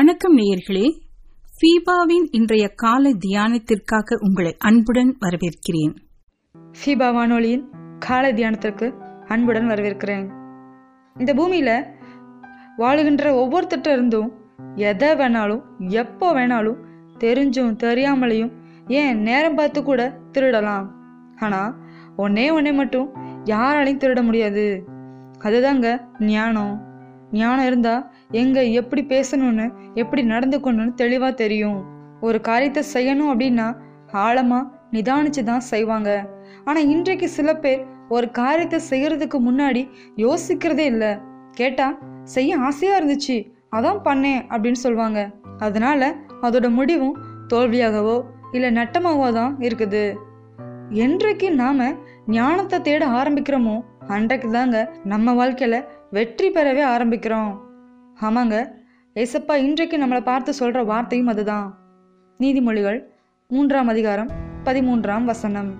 வணக்கம் நேயர்களே ஃபீபாவின் இன்றைய காலை தியானத்திற்காக உங்களை அன்புடன் வரவேற்கிறேன் ஃபீபா வானொலியின் காலை தியானத்திற்கு அன்புடன் வரவேற்கிறேன் இந்த பூமியில் வாழுகின்ற ஒவ்வொருத்தட்ட இருந்தும் எதை வேணாலும் எப்போ வேணாலும் தெரிஞ்சும் தெரியாமலையும் ஏன் நேரம் பார்த்து கூட திருடலாம் ஆனால் ஒன்னே ஒன்னே மட்டும் யாராலையும் திருட முடியாது அதுதாங்க ஞானம் ஞானம் இருந்தால் எங்கே எப்படி பேசணும்னு எப்படி நடந்துக்கணும்னு தெளிவாக தெரியும் ஒரு காரியத்தை செய்யணும் அப்படின்னா ஆழமாக நிதானிச்சு தான் செய்வாங்க ஆனால் இன்றைக்கு சில பேர் ஒரு காரியத்தை செய்யறதுக்கு முன்னாடி யோசிக்கிறதே இல்லை கேட்டால் செய்ய ஆசையாக இருந்துச்சு அதான் பண்ணேன் அப்படின்னு சொல்லுவாங்க அதனால அதோட முடிவும் தோல்வியாகவோ இல்லை நட்டமாகவோ தான் இருக்குது என்றைக்கு நாம ஞானத்தை தேட ஆரம்பிக்கிறோமோ அன்றைக்கு தாங்க நம்ம வாழ்க்கையில வெற்றி பெறவே ஆரம்பிக்கிறோம் ஆமாங்க ஏசப்பா இன்றைக்கு நம்மளை பார்த்து சொல்ற வார்த்தையும் அதுதான் நீதிமொழிகள் மூன்றாம் அதிகாரம் பதிமூன்றாம் வசனம்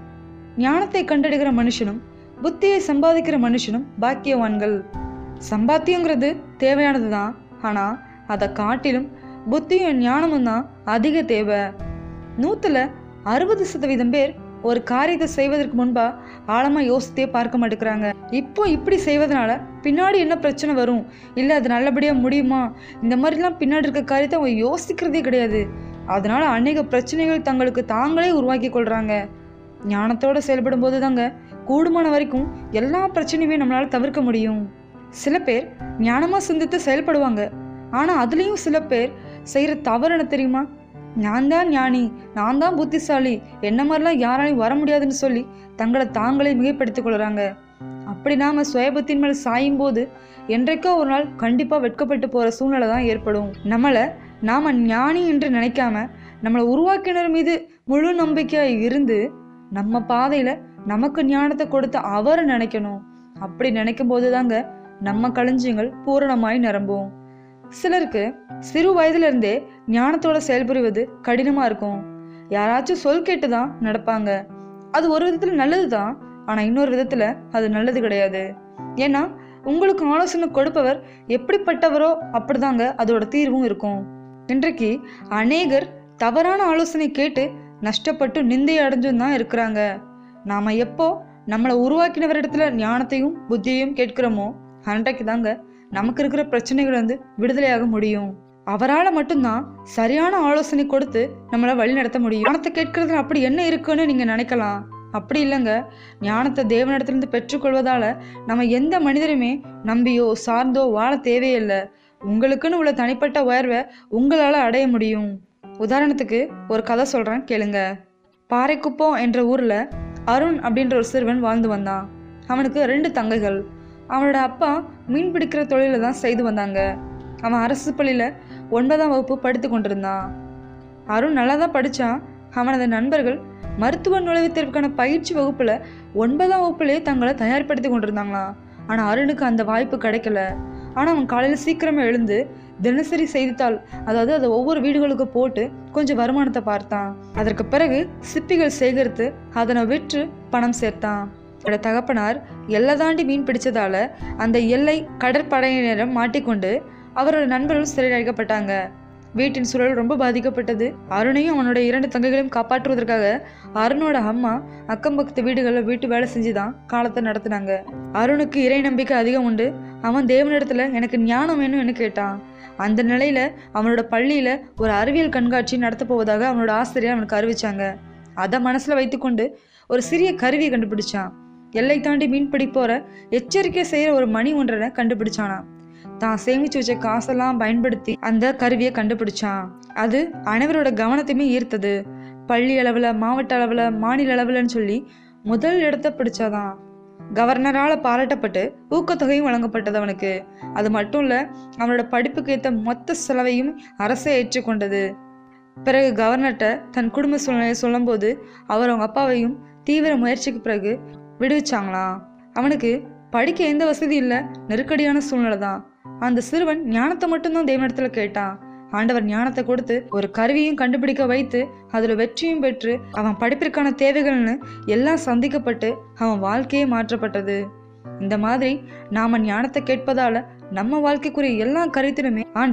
ஞானத்தை கண்டெடுக்கிற மனுஷனும் புத்தியை சம்பாதிக்கிற மனுஷனும் பாக்கியவான்கள் சம்பாத்தியங்கிறது தேவையானது தான் ஆனால் அதை காட்டிலும் புத்தியும் ஞானமும் தான் அதிக தேவை நூற்றுல அறுபது சதவீதம் பேர் ஒரு காரியத்தை செய்வதற்கு முன்பா ஆழமாக யோசித்தே பார்க்க மாட்டேங்கிறாங்க இப்போ இப்படி செய்வதனால பின்னாடி என்ன பிரச்சனை வரும் இல்லை அது நல்லபடியாக முடியுமா இந்த மாதிரிலாம் பின்னாடி இருக்க காரியத்தை அவங்க யோசிக்கிறதே கிடையாது அதனால அநேக பிரச்சனைகள் தங்களுக்கு தாங்களே உருவாக்கி கொள்றாங்க ஞானத்தோட செயல்படும் போது தாங்க கூடுமான வரைக்கும் எல்லா பிரச்சனையுமே நம்மளால தவிர்க்க முடியும் சில பேர் ஞானமாக சிந்தித்து செயல்படுவாங்க ஆனால் அதுலேயும் சில பேர் செய்கிற தவறு என்ன தெரியுமா நான் தான் ஞானி நான் தான் புத்திசாலி என்ன மாதிரிலாம் யாராலையும் வர முடியாதுன்னு சொல்லி தங்களை தாங்களே மிகைப்படுத்திக் கொள்கிறாங்க அப்படி நாம சுயபத்தின் மேல் சாயும் போது என்றைக்கோ ஒரு நாள் கண்டிப்பாக வெட்கப்பட்டு போகிற சூழ்நிலை தான் ஏற்படும் நம்மளை நாம ஞானி என்று நினைக்காம நம்மளை உருவாக்கினர் மீது முழு நம்பிக்கையாக இருந்து நம்ம பாதையில் நமக்கு ஞானத்தை கொடுத்த அவரை நினைக்கணும் அப்படி நினைக்கும் போது தாங்க நம்ம களஞ்சியங்கள் பூரணமாய் நிரம்பும் சிலருக்கு சிறு வயதுல இருந்தே ஞானத்தோட செயல்புரிவது கடினமா இருக்கும் யாராச்சும் சொல் கேட்டு தான் நடப்பாங்க அது ஒரு விதத்துல நல்லது தான் ஆனா இன்னொரு விதத்துல அது நல்லது கிடையாது ஏன்னா உங்களுக்கு ஆலோசனை கொடுப்பவர் எப்படிப்பட்டவரோ அப்படிதாங்க அதோட தீர்வும் இருக்கும் இன்றைக்கு அநேகர் தவறான ஆலோசனை கேட்டு நஷ்டப்பட்டு நிந்தை அடைஞ்சும் தான் இருக்கிறாங்க நாம எப்போ நம்மளை உருவாக்கினவரிடத்துல ஞானத்தையும் புத்தியையும் கேட்கிறோமோ அன்றைக்கு தாங்க நமக்கு இருக்கிற பிரச்சனைகள் வந்து விடுதலையாக முடியும் அவரால் மட்டும்தான் சரியான ஆலோசனை கொடுத்து நம்மளை வழி நடத்த முடியும் ஞானத்தை கேட்கறதுல அப்படி என்ன இருக்குன்னு நீங்க நினைக்கலாம் அப்படி இல்லைங்க ஞானத்தை தேவனிடத்திலிருந்து பெற்றுக்கொள்வதால நம்ம எந்த மனிதருமே நம்பியோ சார்ந்தோ வாழ தேவையில்லை உங்களுக்குன்னு உள்ள தனிப்பட்ட உயர்வை உங்களால் அடைய முடியும் உதாரணத்துக்கு ஒரு கதை சொல்கிறேன் கேளுங்க பாறைக்குப்பம் என்ற ஊரில் அருண் அப்படின்ற ஒரு சிறுவன் வாழ்ந்து வந்தான் அவனுக்கு ரெண்டு தங்கைகள் அவனோட அப்பா மீன் பிடிக்கிற தொழில தான் செய்து வந்தாங்க அவன் அரசு பள்ளியில் ஒன்பதாம் வகுப்பு படித்து கொண்டிருந்தான் அருண் நல்லா தான் படித்தான் அவனது நண்பர்கள் மருத்துவ நுழைவுத் தேர்வுக்கான பயிற்சி வகுப்பில் ஒன்பதாம் வகுப்புலேயே தங்களை தயார்படுத்தி கொண்டிருந்தாங்களாம் ஆனால் அருணுக்கு அந்த வாய்ப்பு கிடைக்கல ஆனால் அவன் காலையில் சீக்கிரமே எழுந்து தினசரி செய்தித்தாள் அதாவது அதை ஒவ்வொரு வீடுகளுக்கு போட்டு கொஞ்சம் வருமானத்தை பார்த்தான் அதற்கு பிறகு சிப்பிகள் சேகரித்து அதனை விற்று பணம் சேர்த்தான் அவரோட தகப்பனார் எல்லை தாண்டி மீன் பிடிச்சதால அந்த எல்லை கடற்படையினரிடம் மாட்டிக்கொண்டு அவரோட நண்பர்கள் சிறையடைக்கப்பட்டாங்க வீட்டின் சூழல் ரொம்ப பாதிக்கப்பட்டது அருணையும் அவனோட இரண்டு தங்கைகளையும் காப்பாற்றுவதற்காக அருணோட அம்மா அக்கம் பக்கத்து வீடுகளில் வீட்டு வேலை செஞ்சு தான் காலத்தை நடத்தினாங்க அருணுக்கு இறை நம்பிக்கை அதிகம் உண்டு அவன் தேவனிடத்துல எனக்கு ஞானம் வேணும்னு கேட்டான் அந்த நிலையில அவனோட பள்ளியில ஒரு அறிவியல் கண்காட்சி நடத்த போவதாக அவனோட ஆசிரியர் அவனுக்கு அறிவிச்சாங்க அதை மனசுல வைத்துக்கொண்டு ஒரு சிறிய கருவியை கண்டுபிடிச்சான் எல்லை தாண்டி மீன் பிடிப்போற எச்சரிக்கை செய்யற ஒரு மணி ஒன்றனை கண்டுபிடிச்சானாம் தான் சேமிச்சு வச்ச காசெல்லாம் பயன்படுத்தி அந்த கருவியை கண்டுபிடிச்சான் அது அனைவரோட கவனத்தையுமே ஈர்த்தது பள்ளி அளவில் மாவட்ட அளவில் மாநில அளவில்னு சொல்லி முதல் இடத்த பிடிச்சாதான் கவர்னரால் பாராட்டப்பட்டு ஊக்கத்தொகையும் வழங்கப்பட்டது அவனுக்கு அது மட்டும் இல்லை அவனோட படிப்புக்கு ஏற்ற மொத்த செலவையும் அரசே ஏற்றுக்கொண்டது பிறகு கவர்னர்கிட்ட தன் குடும்ப சூழ்நிலையை சொல்லும்போது அவர் அவங்க அப்பாவையும் தீவிர முயற்சிக்கு பிறகு விடுவிச்சாங்களாம் அவனுக்கு படிக்க எந்த வசதி இல்லை நெருக்கடியான சூழ்நிலை தான் அந்த சிறுவன் ஞானத்தை மட்டும்தான் தேவனிடத்துல கேட்டான் ஆண்டவர் ஞானத்தை கொடுத்து ஒரு கருவியும் கண்டுபிடிக்க வைத்து அதுல வெற்றியும் பெற்று அவன் படிப்பிற்கான தேவைகள்னு எல்லாம் சந்திக்கப்பட்டு அவன் வாழ்க்கையே மாற்றப்பட்டது இந்த மாதிரி நாம ஞானத்தை கேட்பதால நம்ம வாழ்க்கைக்குரிய எல்லா கருத்திலுமே ஆண்டவர்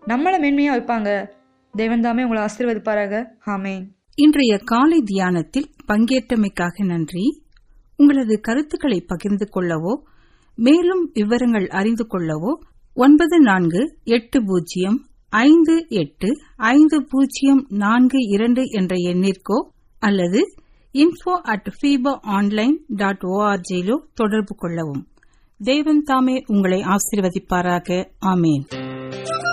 நம்மளை மேன்மையாக வைப்பாங்க தேவன் தாமே உங்களை ஆசீர்வதிப்பாராக ஆமேன் இன்றைய காலை தியானத்தில் பங்கேற்றமைக்காக நன்றி உங்களது கருத்துக்களை பகிர்ந்து கொள்ளவோ மேலும் விவரங்கள் அறிந்து கொள்ளவோ ஒன்பது நான்கு எட்டு பூஜ்ஜியம் ஐந்து எட்டு ஐந்து பூஜ்ஜியம் நான்கு இரண்டு என்ற எண்ணிற்கோ அல்லது info at FIFA online dot ஓஆர்ஜியிலோ தொடர்பு கொள்ளவும் தேவன் தாமே உங்களை ஆசீர்வதிப்பாராக ஆமேன்